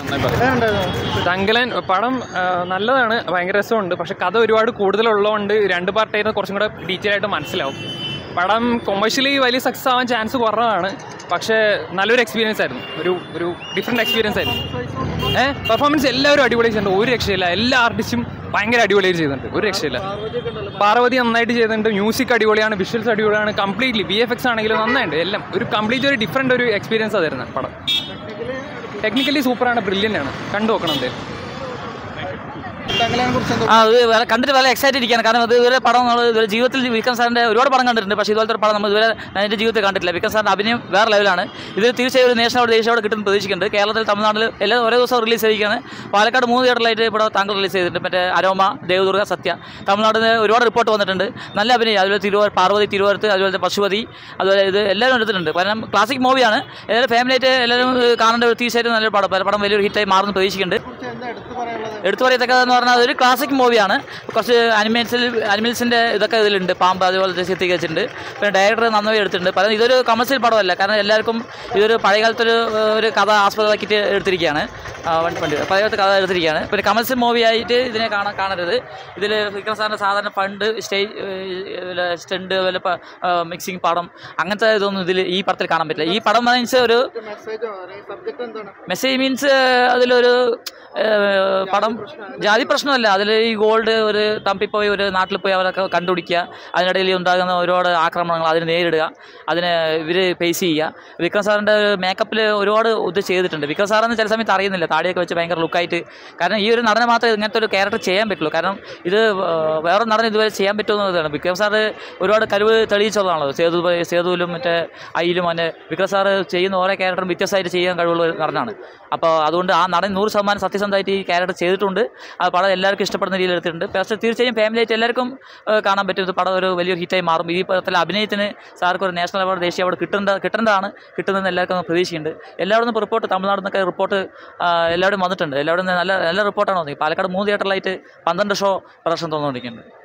ദങ്കലൻ പടം ആ, നല്ലതാണ് ഭയങ്കര രസമുണ്ട് പക്ഷെ കഥ ഒരുപാട് കൂടുതലുള്ളതുകൊണ്ട് രണ്ട് പാർട്ടായിരുന്നു കുറച്ചും കൂടെ ഡീറ്റെയിൽ ആയിട്ട് മനസ്സിലാവും പടം കൊമേഴ്ഷ്യലി വലിയ സക്സസ് ആവാൻ ചാൻസ് കുറവാണ് പക്ഷേ നല്ലൊരു എക്സ്പീരിയൻസ് ആയിരുന്നു ഒരു ഒരു ഡിഫറെൻറ്റ് എക്സ്പീരിയൻസ് ആയിരുന്നു ഏഹ് പെർഫോമൻസ് എല്ലാവരും അടിപൊളി ചെയ്യുന്നുണ്ട് ഒരു രക്ഷയില്ല എല്ലാ ആർട്ടിസ്റ്റും ഭയങ്കര അടിപൊളിയായിട്ട് ചെയ്യുന്നുണ്ട് ഒരു രക്ഷയില്ല പാർവതി നന്നായിട്ട് ചെയ്യുന്നുണ്ട് മ്യൂസിക് അടിപൊളിയാണ് വിഷ്വൽസ് അടിപൊളിയാണ് കംപ്ലീറ്റ്ലി വി എഫ് എക്സ് ആണെങ്കിലും നന്നായിട്ട് എല്ലാം ഒരു കംപ്ലീറ്റ് ഒരു ഡിഫറെൻ്റ് ഒരു എക്സ്പീരിയൻസ് ആയിരുന്നു പടം ടെക്നിക്കലി സൂപ്പറാണ് ബ്രില്യൻ്റ് ആണ് കണ്ടു നോക്കണം എന്തായാലും ആ ഇത് വളരെ- കണ്ടിട്ട് വളരെ എക്സൈറ്റഡ് ഇരിക്കുകയാണ് കാരണം ഇത് ഇതുവരെ പടം നമ്മൾ ഇതുവരെ ജീവിതത്തിൽ വിക്രം സാറിൻ്റെ ഒരുപാട് പടം കണ്ടിട്ടുണ്ട് പക്ഷേ ഇതുപോലത്തെ ഒരു പടം നമ്മൾ ഇതുവരെ ഞാൻ എൻ്റെ ജീവിതത്തിൽ കണ്ടിട്ടില്ല വിക്രം സാറിൻ്റെ അഭിനയം വേറെ ലെവലാണ് ഇത് തീർച്ചയായും ഒരു നേഷൻ അവാർഡ് ദേശീയ അവാർഡ് കിട്ടുമെന്ന് പ്രതീക്ഷിക്കുന്നുണ്ട് കേരളത്തിൽ തമിഴ്നാട്ടിൽ എല്ലാ ഓരോ ദിവസം റിലീസ് ചെയ്തിരിക്കുകയാണ് പാലക്കാട് മൂന്ന് തിയേറ്ററിലായിട്ട് ഇവിടെ താങ്കൾ റിലീസ് ചെയ്തിട്ടുണ്ട് മറ്റേ അരോമ ദേവദുർഗ സത്യ തമിഴ്നാട്ടിൽ നിന്ന് ഒരുപാട് റിപ്പോർട്ട് വന്നിട്ടുണ്ട് നല്ല അഭിനയം അതുപോലെ തിരുവ പാർവതി തിരുവനന്തപുരത്ത് അതുപോലെ പശുപതി അതുപോലെ ഇത് എല്ലാവരും എടുത്തിട്ടുണ്ട് കാരണം ക്ലാസിക് മൂവിയാണ് എല്ലാവരും ഫാമിലിയായിട്ട് എല്ലാവരും ഏഹ്, കാണേണ്ട ഒരു തീർച്ചയായിട്ടും നല്ലൊരു പടം പടം വലിയൊരു ഹിറ്റായി മാറുമെന്ന് പ്രതീക്ഷിക്കുന്നുണ്ട് എടുത്തു പറയത്തക്കതെന്ന് പറഞ്ഞാൽ അതൊരു ക്ലാസിക് മൂവിയാണ് കുറച്ച് അനിമൽസിൽ അനിമൽസിൻ്റെ ഇതൊക്കെ ഇതിലുണ്ട് പാമ്പ് അതുപോലെ ചിത്രീകരിച്ചിട്ടുണ്ട് പിന്നെ ഡയറക്ടർ നന്നായി എടുത്തിട്ടുണ്ട് പല ഇതൊരു കമേഴ്സ്യൽ പടമല്ല കാരണം എല്ലാവർക്കും ഇതൊരു പഴയകാലത്തൊരു ഏഹ്, ഒരു കഥ ആസ്പദമാക്കിയിട്ട് എടുത്തിരിക്കുകയാണ് ആ, വണ്ടി വണ്ടി പഴയകാലത്ത് കഥ എടുത്തിരിക്കുകയാണ് പിന്നെ കമേഴ്സ്യൽ മൂവി ആയിട്ട് ഇതിനെ കാണാൻ കാണരുത് ഇതിൽ വിക്രം സാറിൻ്റെ സാധാരണ ഫണ്ട് സ്റ്റേജ് സ്റ്റണ്ട് അതുപോലെ മിക്സിംഗ് പടം അങ്ങനത്തെ ഇതൊന്നും ഇതിൽ ഈ പടത്തിൽ കാണാൻ പറ്റില്ല ഈ പടം മീൻസ് ഒരു മെസ്സേജ് മീൻസ് അതിലൊരു ഏഹ്, പടം ജാതി പ്രശ്നമല്ല അതിൽ ഈ ഗോൾഡ് ഒരു തമ്പിപ്പോയി ഒരു നാട്ടിൽ പോയി അവരൊക്കെ കണ്ടുപിടിക്കുക അതിനിടയിൽ ഉണ്ടാകുന്ന ഒരുപാട് ആക്രമണങ്ങൾ അതിനെ നേരിടുക അതിനെ ഇവർ ഫേസ് ചെയ്യുക വിക്രം സാറിൻ്റെ മേക്കപ്പിൽ ഒരുപാട് ഇത് ചെയ്തിട്ടുണ്ട് വിക്രം സാറെന്ന് ചില സമയത്ത് അറിയുന്നില്ല താടിയൊക്കെ വെച്ച് ഭയങ്കര ലുക്കായിട്ട് കാരണം ഈ ഒരു നടനെ മാത്രമേ ഇങ്ങനത്തെ ഒരു ക്യാരക്ടർ ചെയ്യാൻ പറ്റുള്ളൂ കാരണം ഇത് ഏഹ്, വേറെ നടൻ ഇതുവരെ ചെയ്യാൻ പറ്റുമെന്നുള്ളതാണ് വിക്രം സാറ് ഒരുപാട് കഴിവ് തെളിയിച്ചതാണല്ലോ സേതു സേതുവിലും മറ്റേ അയിലും അങ്ങനെ വിക്രം സാറ് ചെയ്യുന്ന ഓരോ ക്യാരക്ടറും വ്യത്യസ്തമായിട്ട് ചെയ്യാൻ കഴിവുള്ള ഒരു നടനാണ് അപ്പോൾ അതുകൊണ്ട് ആ നടൻ നൂറ് ശതമാനം സത്യസന്ധമായിട്ട് ഈ ക്യാരക്ടർ ചെയ്തിട്ടുണ്ട് ആ പടം എല്ലാവർക്കും ഇഷ്ടപ്പെടുന്ന രീതിയിൽ എടുത്തിട്ടുണ്ട് പക്ഷേ തീർച്ചയായും ഫാമിലിയായിട്ട് എല്ലാവർക്കും ഏഹ്, കാണാൻ പറ്റും ഇത് പടം ഒരു വലിയൊരു ഹിറ്റായി മാറും ഈ പടത്തിലെ അഭിനയത്തിന് സാർക്ക് ഒരു നാഷണൽ അവാർഡ് ദേശീയ അവാർഡ് കിട്ടേണ്ട കിട്ടേണ്ടതാണ് കിട്ടുന്നതെന്ന് എല്ലാവർക്കും പ്രതീക്ഷയുണ്ട് എല്ലാവരും നിന്ന് റിപ്പോർട്ട് തമിഴ്നാട് നിന്നൊക്കെ റിപ്പോർട്ട് എല്ലാവരും വന്നിട്ടുണ്ട് എല്ലാവരും നല്ല നല്ല റിപ്പോർട്ടാണ് വന്നത് പാലക്കാട് മൂന്ന് തിയേറ്ററിലായിട്ട് പന്ത്രണ്ട് ഷോ പ്രദർശനം തോന്നുകൊണ്ടിരിക്കുന്നുണ്ട്